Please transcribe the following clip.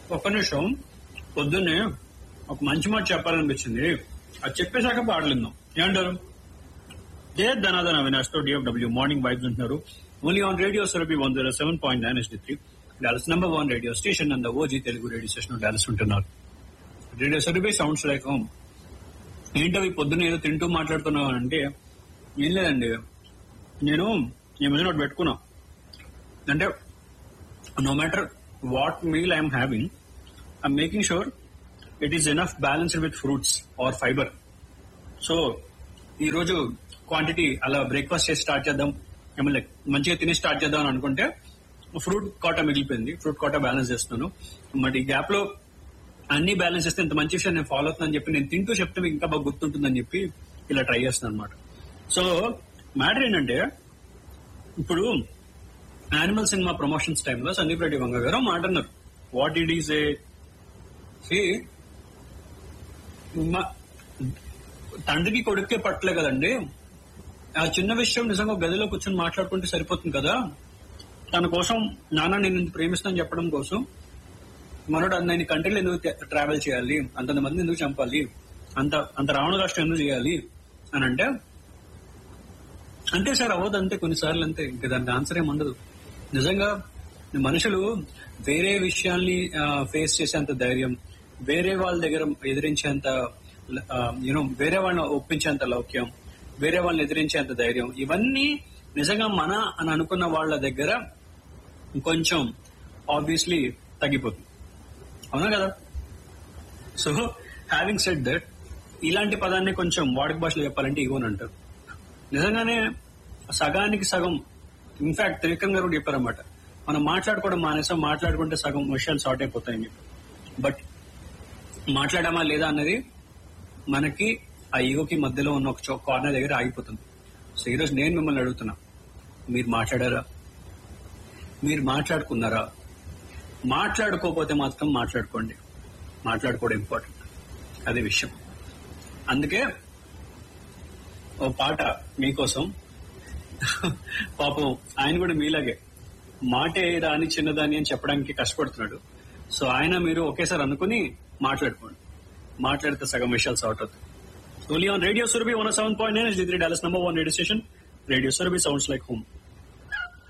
ఒక్క నిమిషం పొద్దున్నే ఒక మంచి మాట చెప్పాలనిపించింది అది చెప్పేశాక పాడలిందాం ఏమంటారు దే ధనాధన అవినాష్ తో డిఎఫ్డబ్ల్యూ మార్నింగ్ వైబ్స్ ఉంటున్నారు only on radio Surabhi one zero seven point nine ఎస్టీ three Dallas number one radio station and OG Telugu radio station Dallas ఉంటున్నారు radio Surabhi sounds like home ఏంటవి పొద్దున్న ఏదో తింటూ మాట్లాడుతున్నావు అంటే ఏం లేదండి నేను ఈ మధ్యన ఒకటి పెట్టుకున్నా అంటే no matter what meal I'm having I'm making sure it is enough balanced with fruits or fibre so ఈ రోజు క్వాంటిటీ అలా బ్రేక్ఫాస్ట్ చేసి స్టార్ట్ చేద్దాం ఏమన్నా లైక్ మంచిగా తిని స్టార్ట్ చేద్దాం అని అనుకుంటే ఫ్రూట్ కోట మిగిలిపోయింది ఫ్రూట్ కోట బ్యాలెన్స్ చేస్తున్నాను మరి ఈ గ్యాప్ లో అన్ని బ్యాలెన్స్ చేస్తే ఇంత మంచి విషయం నేను ఫాలో అవుతుందని చెప్పి నేను తింటూ చెప్తే మీకు ఇంకా బాగా గుర్తుంటుందని చెప్పి ఇలా ట్రై చేస్తున్నాను అనమాట సో మ్యాటర్ ఏంటంటే ఇప్పుడు యానిమల్ సినిమా ప్రమోషన్స్ టైంలో సందీప్ రెడ్డి వంగ గారు మాట అన్నారు వాట్ ఇట్ ఈస్ ఏ తండ్రికి కొడుకే పట్టలే కదండి ఆ చిన్న విషయం నిజంగా ఒక గదిలో కూర్చొని మాట్లాడుకుంటే సరిపోతుంది కదా తన కోసం నాన్న నేను ఇంత ప్రేమిస్తాను చెప్పడం కోసం మనోడు అన్ని కంట్రీలు ఎందుకు ట్రావెల్ చేయాలి అంత మంది ఎందుకు చంపాలి అంత అంత రావణ రాష్ట్రం ఎందుకు చేయాలి అని అంటే అంటే సార్ అవ్వదు అంతే కొన్నిసార్లు అంతే ఇంకా దానికి ఆన్సర్ ఏమి ఉండదు నిజంగా మనుషులు వేరే విషయాల్ని ఫేస్ చేసేంత ధైర్యం వేరే వాళ్ళ దగ్గర ఎదిరించేంత యూనో వేరే వాళ్ళని ఒప్పించేంత లౌక్యం వేరే వాళ్ళని ఎదిరించేంత ధైర్యం ఇవన్నీ నిజంగా మన అని అనుకున్న వాళ్ళ దగ్గర కొంచెం ఆబ్వియస్లీ తగ్గిపోతుంది అవునా కదా సో హ్యావింగ్ సెట్ దట్ ఇలాంటి పదాన్ని కొంచెం వాడుక భాషలో చెప్పాలంటే ఇగోని అంటారు నిజంగానే సగానికి సగం ఇన్ఫాక్ట్ త్రివిక్రమ్ గారు కూడా చెప్పారన్నమాట మనం మాట్లాడుకోవడం మానేసాం మాట్లాడుకుంటే సగం విషయాలు సార్ట్ అయిపోతాయని చెప్పి బట్ మాట్లాడామా లేదా అన్నది మనకి ఆ ఈగోకి మధ్యలో ఉన్న ఒక కార్నర్ దగ్గర ఆగిపోతుంది సో ఈరోజు నేను మిమ్మల్ని అడుగుతున్నా మీరు మాట్లాడారా మీరు మాట్లాడుకున్నారా మాట్లాడుకోకపోతే మాత్రం మాట్లాడుకోండి మాట్లాడుకోవడం ఇంపార్టెంట్ అదే విషయం అందుకే ఓ పాట మీకోసం పాపం ఆయన కూడా మీలాగే మాటే రాని చిన్నదాని అని చెప్పడానికి కష్టపడుతున్నాడు సో ఆయన మీరు ఒకేసారి అనుకుని మాట్లాడుకోండి మాట్లాడితే సగం విషయాలు సార్ట్ అవుతాయి only on radio Surabhi one seven point nine three Dallas number one radio station radio Surabhi sounds like home